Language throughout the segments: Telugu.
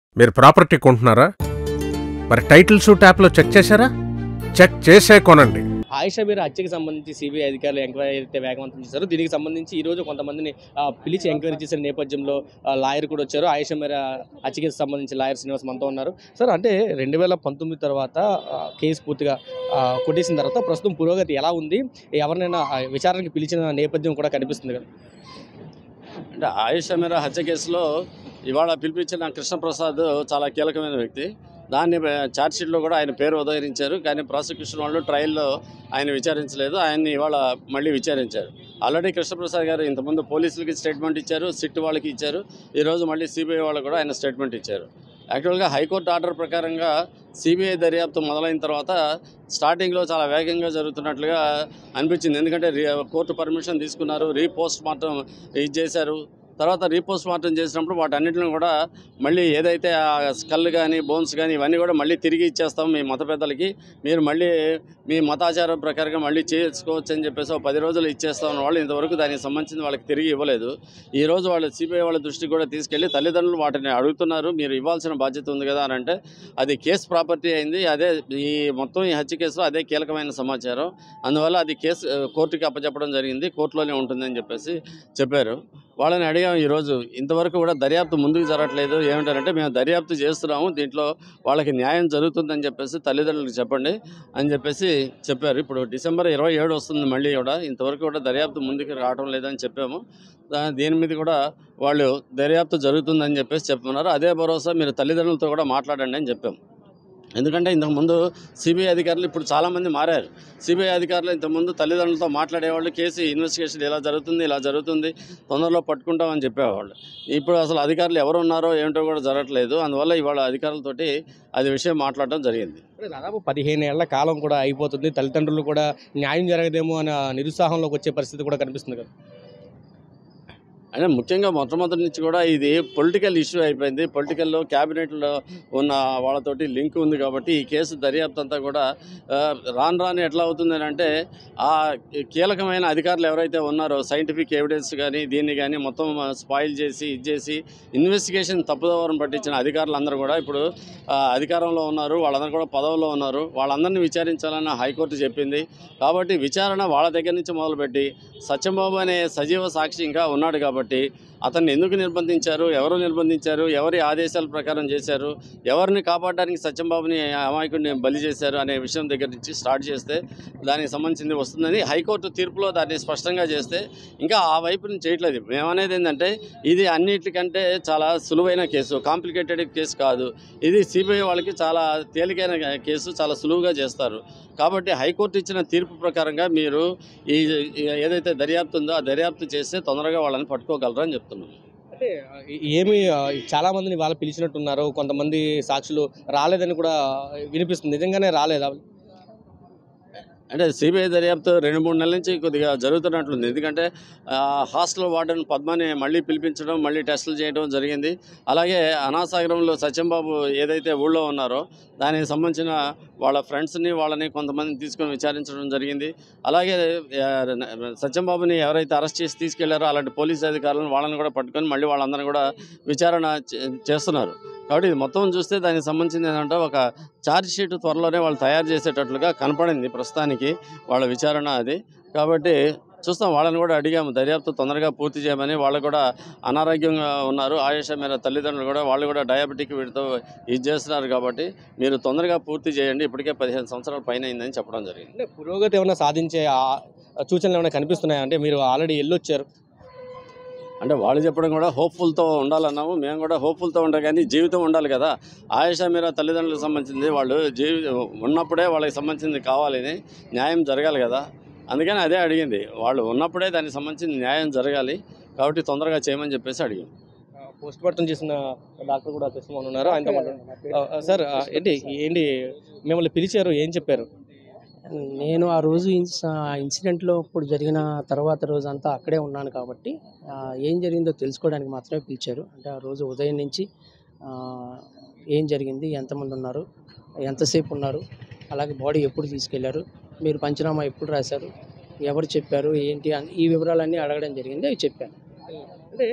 మీరు ప్రాపర్టీ కొంటున్నారా మరి టైటిల్ షూట్ యాప్లో చెక్ చేశారా చెక్ చేసే కొనండి ఆయిషా మీరు హత్యకి సంబంధించి సిబిఐ అధికారులు ఎంక్వైరీ అయితే వేగవంతం చేశారు దీనికి సంబంధించి ఈ రోజు కొంతమందిని ఆ, పిలిచి ఎంక్వైరీ చేసిన నేపథ్యంలో ఆ, లాయర్ కూడా వచ్చారు ఆయిషా మీద హత్యకి సంబంధించి లాయర్ శ్రీనివాస్ మనతో ఉన్నారు సార్ అంటే రెండు వేల పంతొమ్మిది తర్వాత ఆ, కేసు పూర్తిగా ఆ, కొట్టేసిన తర్వాత ప్రస్తుతం పురోగతి ఎలా ఉంది ఎవరినైనా ఆ, విచారణకి పిలిచిన నేపథ్యం కూడా కనిపిస్తుంది కదా అంటే ఆయుష్ అమీరా హత్య కేసులో ఇవాళ పిలిపించిన కృష్ణప్రసాద్ చాలా కీలకమైన వ్యక్తి దాన్ని ఛార్జ్షీట్లో కూడా ఆయన పేరు ఉదహరించారు కానీ ప్రాసిక్యూషన్ వాళ్ళు ట్రయల్లో ఆయన విచారించలేదు ఆయన్ని ఇవాళ మళ్ళీ విచారించారు ఆల్రెడీ కృష్ణప్రసాద్ గారు ఇంతకుముందు పోలీసులకి స్టేట్మెంట్ ఇచ్చారు సిట్ వాళ్ళకి ఇచ్చారు ఈరోజు మళ్ళీ సిబిఐ వాళ్ళు కూడా ఆయన స్టేట్మెంట్ ఇచ్చారు యాక్చువల్గా హైకోర్టు ఆర్డర్ ప్రకారంగా సిబిఐ దర్యాప్తు మొదలైన తర్వాత స్టార్టింగ్లో చాలా వేగంగా జరుగుతున్నట్లుగా అనిపించింది ఎందుకంటే రీ కోర్టు పర్మిషన్ తీసుకున్నారు రీపోస్ట్ మార్టం ఇది చేశారు తర్వాత రీపోస్ట్ మార్టం చేసినప్పుడు వాటన్నిటిని కూడా మళ్ళీ ఏదైతే ఆ స్కల్ కానీ బోన్స్ కానీ ఇవన్నీ కూడా మళ్ళీ తిరిగి ఇచ్చేస్తాం మీ మత పెద్దలకి మీరు మళ్ళీ మీ మతాచారం ప్రకారంగా మళ్ళీ చేసుకోవచ్చు అని చెప్పేసి ఒక పది రోజులు ఇచ్చేస్తాం వాళ్ళు ఇంతవరకు దానికి సంబంధించిన వాళ్ళకి తిరిగి ఇవ్వలేదు ఈ రోజు వాళ్ళు సిబిఐ వాళ్ళ దృష్టికి కూడా తీసుకెళ్లి తల్లిదండ్రులు వాటిని అడుగుతున్నారు మీరు ఇవ్వాల్సిన బాధ్యత ఉంది కదా అని అంటే అది కేసు ప్రాపర్టీ అయింది అదే ఈ మొత్తం ఈ హత్య కేసులో అదే కీలకమైన సమాచారం అందువల్ల అది కేసు ఆ, కోర్టుకి అప్పచెప్పడం జరిగింది కోర్టులోనే ఉంటుందని చెప్పేసి చెప్పారు వాళ్ళని అడిగాం ఈరోజు ఇంతవరకు కూడా దర్యాప్తు ముందుకు జరగట్లేదు ఏమిటంటే మేము దర్యాప్తు చేస్తున్నాము దీంట్లో వాళ్ళకి న్యాయం జరుగుతుందని చెప్పేసి తల్లిదండ్రులకు చెప్పండి అని చెప్పేసి చెప్పారు ఇప్పుడు డిసెంబర్ ఇరవై ఏడు వస్తుంది మళ్ళీ కూడా ఇంతవరకు కూడా దర్యాప్తు ముందుకు రావడం లేదని చెప్పాము దా- దీని మీద కూడా వాళ్ళు దర్యాప్తు జరుగుతుందని చెప్పేసి చెప్తున్నారు అదే భరోసా మీరు తల్లిదండ్రులతో కూడా మాట్లాడండి అని చెప్పాము ఎందుకంటే ఇంతకుముందు సిబిఐ అధికారులు ఇప్పుడు చాలామంది మారారు సిబిఐ అధికారులు ఇంతకుముందు తల్లిదండ్రులతో మాట్లాడేవాళ్ళు కేసు ఇన్వెస్టిగేషన్ ఇలా జరుగుతుంది ఇలా జరుగుతుంది తొందరలో పట్టుకుంటామని చెప్పేవాళ్ళు ఇప్పుడు అసలు అధికారులు ఎవరు ఉన్నారో ఏమిటో కూడా జరగట్లేదు అందువల్ల ఇవాళ అధికారులతోటి అది విషయం మాట్లాడడం జరిగింది అంటే దాదాపు పదిహేను ఏళ్ల కాలం కూడా అయిపోతుంది తల్లిదండ్రులు కూడా న్యాయం జరగదేమో అనే నిరుత్సాహంలోకి వచ్చే పరిస్థితి కూడా కనిపిస్తుంది కదా అంటే ముఖ్యంగా మొట్టమొదటి నుంచి కూడా ఇది పొలిటికల్ ఇష్యూ అయిపోయింది పొలిటికల్లో క్యాబినెట్లో ఉన్న వాళ్ళతోటి లింక్ ఉంది కాబట్టి ఈ కేసు దర్యాప్తు అంతా కూడా ఆ, రాను రాను ఎట్లా అవుతుంది అని అంటే ఆ కీలకమైన అధికారులు ఎవరైతే ఉన్నారో సైంటిఫిక్ ఎవిడెన్స్ కానీ దీన్ని కానీ మొత్తం స్పాయిల్ చేసి ఇది చేసి ఇన్వెస్టిగేషన్ తప్పుదోవరం పట్టించిన అధికారులు అందరూ కూడా ఇప్పుడు ఆ, అధికారంలో ఉన్నారు వాళ్ళందరూ కూడా పదవుల్లో ఉన్నారు వాళ్ళందరినీ విచారించాలని హైకోర్టు చెప్పింది కాబట్టి విచారణ వాళ్ళ దగ్గర నుంచి మొదలుపెట్టి సత్యంబాబు అనే సజీవ సాక్షి ఇంకా ఉన్నాడు కాబట్టి అతన్ని ఎందుకు నిర్బంధించారు ఎవరు నిర్బంధించారు ఎవరి ఆదేశాల ప్రకారం చేశారు ఎవరిని కాపాడడానికి సత్యంబాబుని అమాయకుడిని బలి చేశారు అనే విషయం దగ్గర నుంచి స్టార్ట్ చేస్తే దానికి సంబంధించింది వస్తుందని హైకోర్టు తీర్పులో దాన్ని స్పష్టంగా చేస్తే ఇంకా ఆ వైపు నుంచి చేయట్లేదు మేమనేది ఏంటంటే ఇది అన్నిటికంటే చాలా సులువైన కేసు కాంప్లికేటెడ్ కేసు కాదు ఇది సిబిఐ వాళ్ళకి చాలా తేలికైన కేసు చాలా సులువుగా చేస్తారు కాబట్టి హైకోర్టు ఇచ్చిన తీర్పు ప్రకారంగా మీరు ఈ ఈ ఏదైతే దర్యాప్తు ఉందో ఆ దర్యాప్తు చేస్తే తొందరగా వాళ్ళని పట్టుకోగలరు అని చెప్తున్నాను అంటే ఆ, ఏమి ఆ, చాలా మందిని వాళ్ళు పిలిచినట్టున్నారు కొంతమంది సాక్షులు రాలేదని కూడా వినిపిస్తుంది నిజంగానే రాలేదా అంటే సిబిఐ దర్యాప్తు రెండు మూడు నెలల నుంచి కొద్దిగా జరుగుతున్నట్లుంది ఎందుకంటే ఆ, హాస్టల్ వార్డెన్ పద్మని మళ్ళీ పిలిపించడం మళ్ళీ టెస్టులు చేయడం జరిగింది అలాగే అనాసాగరంలో సత్యంబాబు ఏదైతే ఊళ్ళో ఉన్నారో దానికి సంబంధించిన వాళ్ళ ఫ్రెండ్స్ని వాళ్ళని కొంతమందిని తీసుకొని విచారించడం జరిగింది అలాగే ఆ, సత్యంబాబుని ఎవరైతే అరెస్ట్ చేసి తీసుకెళ్లారో అలాంటి పోలీస్ అధికారులను వాళ్ళని కూడా పట్టుకొని మళ్ళీ వాళ్ళందరినీ కూడా విచారణ చే- చేస్తున్నారు కాబట్టి ఇది మొత్తం చూస్తే దానికి సంబంధించింది ఏంటంటే ఒక ఛార్జ్ షీట్ త్వరలోనే వాళ్ళు తయారు చేసేటట్లుగా కనపడింది ప్రస్తుతానికి వాళ్ళ విచారణ అది కాబట్టి చూస్తాం వాళ్ళని కూడా అడిగాము దర్యాప్తు తొందరగా పూర్తి చేయమని వాళ్ళు కూడా అనారోగ్యంగా ఉన్నారు ఆయుష మీద తల్లిదండ్రులు కూడా వాళ్ళు కూడా డయాబెటిక్ వీటితో ఇది చేస్తున్నారు కాబట్టి మీరు తొందరగా పూర్తి చేయండి ఇప్పటికే పదిహేను సంవత్సరాల పైన అయిందని చెప్పడం జరిగింది అంటే పురోగతి ఏమైనా సాధించే ఆ సూచనలు ఏమైనా కనిపిస్తున్నాయా అంటే మీరు ఆల్రెడీ వెళ్ళొచ్చారు అంటే వాళ్ళు చెప్పడం కూడా హోప్ఫుల్తో ఉండాలన్నాము మేము కూడా హోప్ఫుల్తో ఉంటాం కానీ జీవితం ఉండాలి కదా ఆయుష మీర తల్లిదండ్రులకు సంబంధించింది వాళ్ళు జీవి ఉన్నప్పుడే వాళ్ళకి సంబంధించింది కావాలని న్యాయం జరగాలి కదా అందుకని అదే అడిగింది వాళ్ళు ఉన్నప్పుడే దానికి సంబంధించిన న్యాయం జరగాలి కాబట్టి తొందరగా చేయమని చెప్పేసి అడిగాం పోస్ట్ మార్టం చేసిన డాక్టర్ కూడా కృష్ణమోహన్ ఉన్నారు ఆయనతో మాట్లాడండి. ఆ, ఆ, సార్ ఆ, ఏంటి ఏంటి మిమ్మల్ని పిలిచారు ఏం చెప్పారు నేను ఆ రోజు ఇన్స్- ఆ ఇన్సిడెంట్లో ఇప్పుడు జరిగిన తర్వాత రోజు అంతా అక్కడే ఉన్నాను కాబట్టి ఆ, ఏం జరిగిందో తెలుసుకోవడానికి మాత్రమే పిలిచారు అంటే ఆ రోజు ఉదయం నుంచి ఆ, ఏం జరిగింది ఎంతమంది ఉన్నారు ఎంతసేపు ఉన్నారు అలాగే బాడీ ఎప్పుడు తీసుకెళ్లారు మీరు పంచనామా ఎప్పుడు రాశారు ఎవరు చెప్పారు ఏంటి అని ఈ వివరాలన్నీ అడగడం జరిగింది అవి చెప్పాను అంటే ఆ,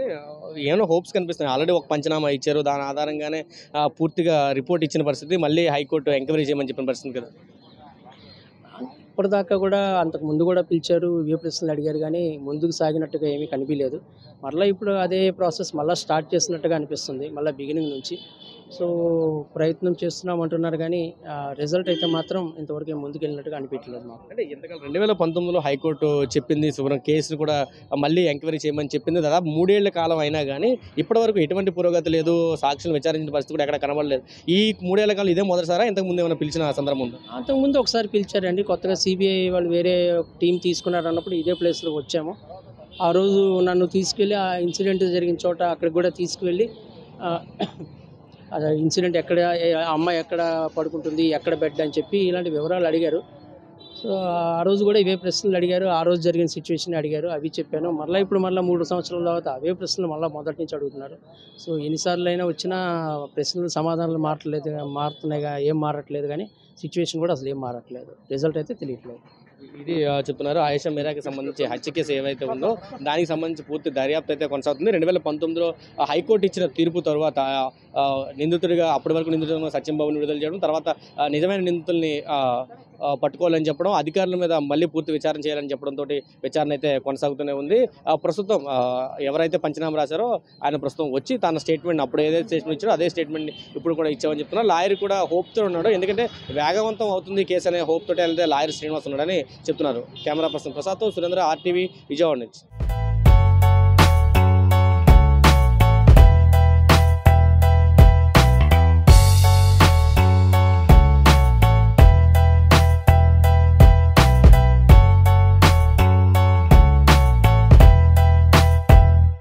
ఏమైనా హోప్స్ కనిపిస్తున్నాయి ఆల్రెడీ ఒక పంచనామా ఇచ్చారు దాని ఆధారంగానే ఆ, పూర్తిగా రిపోర్ట్ ఇచ్చిన పరిస్థితి మళ్ళీ హైకోర్టు ఎంక్వైరీ చేయమని చెప్పిన పరిస్థితి కదా ఇప్పటిదాకా కూడా అంతకు ముందు కూడా పిలిచారు ఇవే ప్రశ్నలు అడిగారు కానీ ముందుకు సాగినట్టుగా ఏమీ కనిపించలేదు మళ్ళీ ఇప్పుడు అదే ప్రాసెస్ మళ్ళీ స్టార్ట్ చేసినట్టుగా అనిపిస్తుంది మళ్ళీ బిగినింగ్ నుంచి సో ప్రయత్నం చేస్తున్నాం అంటున్నారు కానీ రిజల్ట్ అయితే మాత్రం ఇంతవరకు ఏం ముందుకు వెళ్ళినట్టుగా అనిపించలేదు మాకు అంటే ఎంతకాలం రెండు వేల పంతొమ్మిదిలో హైకోర్టు చెప్పింది శుభ్రం కేసును కూడా మళ్ళీ ఎంక్వైరీ చేయమని చెప్పింది దాదాపు మూడేళ్ల కాలం అయినా కానీ ఇప్పటివరకు ఎటువంటి పురోగతి లేదు సాక్షులు విచారించిన పరిస్థితి కూడా ఎక్కడ కనబడలేదు ఈ మూడేళ్ల కాలం ఇదే మొదటిసారా ఇంతకు ముందు ఏమైనా పిలిచిన సందర్భం ఉందా అంతకుముందు ఒకసారి పిలిచారండి కొత్తగా సిబిఐ వాళ్ళు వేరే టీం తీసుకున్నారు అన్నప్పుడు ఇదే ప్లేస్లోకి వచ్చాము ఆ రోజు నన్ను తీసుకెళ్ళి ఆ ఇన్సిడెంట్ జరిగిన చోట అక్కడికి కూడా తీసుకువెళ్ళి ఆ, అదే ఇన్సిడెంట్ ఎక్కడ ఏ- ఆ అమ్మాయి ఎక్కడ పడుకుంటుంది ఎక్కడ బెడ్ అని చెప్పి ఇలాంటి వివరాలు అడిగారు సో ఆ రోజు కూడా ఇవే ప్రశ్నలు అడిగారు ఆ రోజు జరిగిన సిచ్యువేషన్ అడిగారు అవి చెప్పాను మళ్ళీ ఇప్పుడు మళ్ళీ మూడు సంవత్సరాల తర్వాత అవే ప్రశ్నలు మళ్ళీ మొదటి నుంచి అడుగుతున్నారు సో ఎన్నిసార్లు అయినా వచ్చినా ప్రశ్నలు సమాధానాలు మారట్లేదు మారుతున్నాయిగా ఏం మారట్లేదు కానీ సిచ్యువేషన్ కూడా అసలు ఏం మారట్లేదు రిజల్ట్ అయితే తెలియట్లేదు ఇది ఆ, చెప్తున్నారు ఆయేషా మీరాకి సంబంధించి హత్య కేసు ఏవైతే ఉందో దానికి సంబంధించి పూర్తి దర్యాప్తు అయితే కొనసాగుతుంది రెండు వేల పంతొమ్మిదిలో ఆ, హైకోర్టు ఇచ్చిన తీర్పు తర్వాత ఆ, నిందితుడిగా అప్పటి వరకు నిందితుడిగా సత్యంబాబుని విడుదల చేయడం తర్వాత ఆ, నిజమైన నిందితుల్ని ఆ, ఆ, పట్టుకోవాలని చెప్పడం అధికారుల మీద మళ్ళీ పూర్తి విచారణ చేయాలని చెప్పడంతో విచారణ అయితే కొనసాగుతూనే ఉంది ఆ, ప్రస్తుతం ఆ, ఎవరైతే పంచనామా రాశారో ఆయన ప్రస్తుతం వచ్చి తన స్టేట్మెంట్ అప్పుడు ఏదైతే స్టేట్మెంట్ ఇచ్చారో అదే స్టేట్మెంట్ ఇప్పుడు కూడా ఇచ్చామని చెప్తున్నారు లాయర్ కూడా హోప్తో ఉన్నాడు ఎందుకంటే వేగవంతం అవుతుంది కేసు అనే హోప్ తోటి వెళ్తే లాయర్ శ్రీనివాస్ ఉన్నాడని చెప్తున్నారు కెమెరా పర్సన్ ప్రసాద్తో సురేంద్ర ఆర్టీవీ విజయవాడ నుంచి